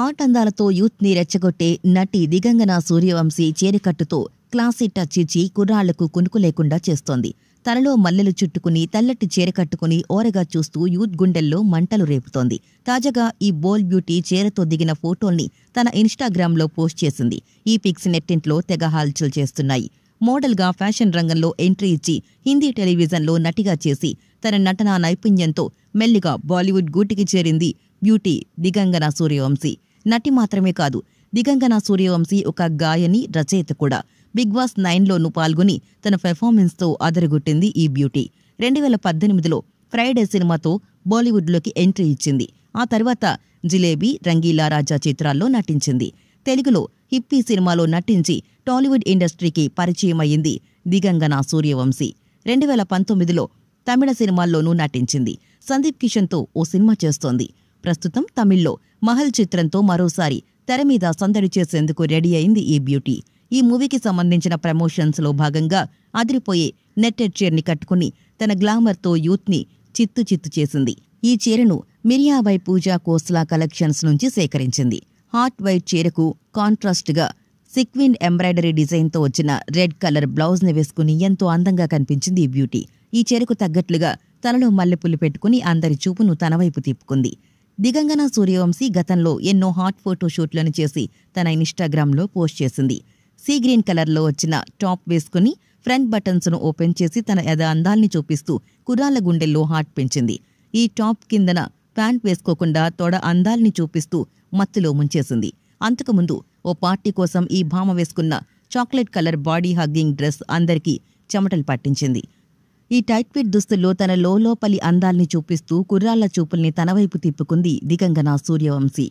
Hot అందాలతో youth ని రెచ్చగొట్టే నటి దిగంగన సూర్యవంశీ చేరికట్టుతో క్లాసీ టచ్ ఇచ్చి కుర్రాళ్లకు కునుకు లేకుండా చేస్తోంది తలలో మల్లెలు చుట్టుకుని తెల్లటి చీర కట్టుకుని ఓరగా చూస్తూ యూత్ గుండెల్లో మంటలు రేపుతోంది తాజాగా ఈ బోల్ బ్యూటీ చీరతో దిగిన ఫోటోల్ని తన ఇన్స్టాగ్రామ్లో పోస్ట్ చేసింది ఈ పిక్స్ నెట్టింట్లో తెగ హాల్చల్ చేస్తున్నాయి మోడల్గా ఫ్యాషన్ రంగంలో ఎంట్రీ ఇచ్చి హిందీ టెలివిజన్లో నటిగా చేసి తన నటనా నైపుణ్యంతో మెల్లిగా బాలీవుడ్ గూటికి చేరింది బ్యూటీ దిగంగన సూర్యవంశీ నటి మాత్రమే కాదు దిగంగన సూర్యవంశీ ఒక గాయని రచయిత కూడా బిగ్ బాస్ నైన్లోనూ పాల్గొని తన పెర్ఫార్మెన్స్తో అదరగొట్టింది ఈ బ్యూటీ రెండు వేల పద్దెనిమిదిలో ఫ్రైడే సినిమాతో బాలీవుడ్లోకి ఎంట్రీ ఇచ్చింది ఆ తర్వాత జిలేబీ రంగీలా రాజా చిత్రాల్లో నటించింది తెలుగులో హిప్పీ సినిమాలో నటించి టాలీవుడ్ ఇండస్ట్రీకి పరిచయం అయ్యింది దిగంగన సూర్యవంశీ రెండు వేల పంతొమ్మిదిలో తమిళ సినిమాల్లోనూ నటించింది సందీప్ కిషన్తో ఓ సినిమా చేస్తోంది ప్రస్తుతం తమిళ్లో మహల్ చిత్రంతో మరోసారి తెర మీద సందడి చేసేందుకు రెడీ అయింది ఈ బ్యూటీ ఈ మూవీకి సంబంధించిన ప్రమోషన్స్ లో భాగంగా అదిరిపోయే నెట్టెడ్ చీరని కట్టుకుని తన గ్లామర్తో యూత్ ని చిత్తు చిత్తు చేసింది ఈ చీరను మిరియాబాయ్ పూజా కోస్లా కలెక్షన్స్ నుంచి సేకరించింది హాట్ వైట్ చీరకు కాంట్రాస్ట్ గా సిక్విన్ ఎంబ్రాయిడరీ డిజైన్తో వచ్చిన రెడ్ కలర్ బ్లౌజ్ ని వేసుకుని ఎంతో అందంగా కనిపించింది ఈ బ్యూటీ ఈ చీరకు తగ్గట్లుగా తలలో మల్లెపుల్లు పెట్టుకుని అందరి చూపును తన వైపు తిప్పుకుంది దిగంగన సూర్యవంశీ గతంలో ఎన్నో హాట్ ఫోటో షూట్లను చేసి తన ఇన్స్టాగ్రామ్లో పోస్ట్ చేసింది సీ గ్రీన్ కలర్లో వచ్చిన టాప్ వేసుకుని ఫ్రంట్ బటన్స్ను ఓపెన్ చేసి తన యథ అందాల్ని చూపిస్తూ కుర్రాళ్ల గుండెల్లో హాట్ పెంచింది ఈ టాప్ కిందన ప్యాంట్ వేసుకోకుండా తొడ అందాల్ని చూపిస్తూ మత్తులో ముంచేసింది అంతకుముందు ఓ పార్టీ కోసం ఈ భామ వేసుకున్న chocolate colour body hugging dress అందరికీ చెమటలు పట్టించింది ఈ టైట్ ఫిట్ దుస్తుల్లో తన లోపలి అందాల్ని చూపిస్తూ కుర్రాళ్ల చూపుల్ని తన వైపు తిప్పుకుంది Digangana Suryavanshi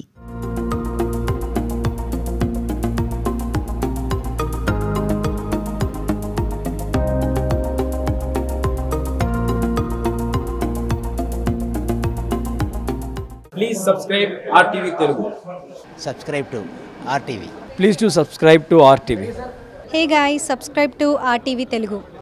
please subscribe RTV Telugu subscribe to RTV. Please to subscribe to RTV hey guy subscribe to RTV Telugu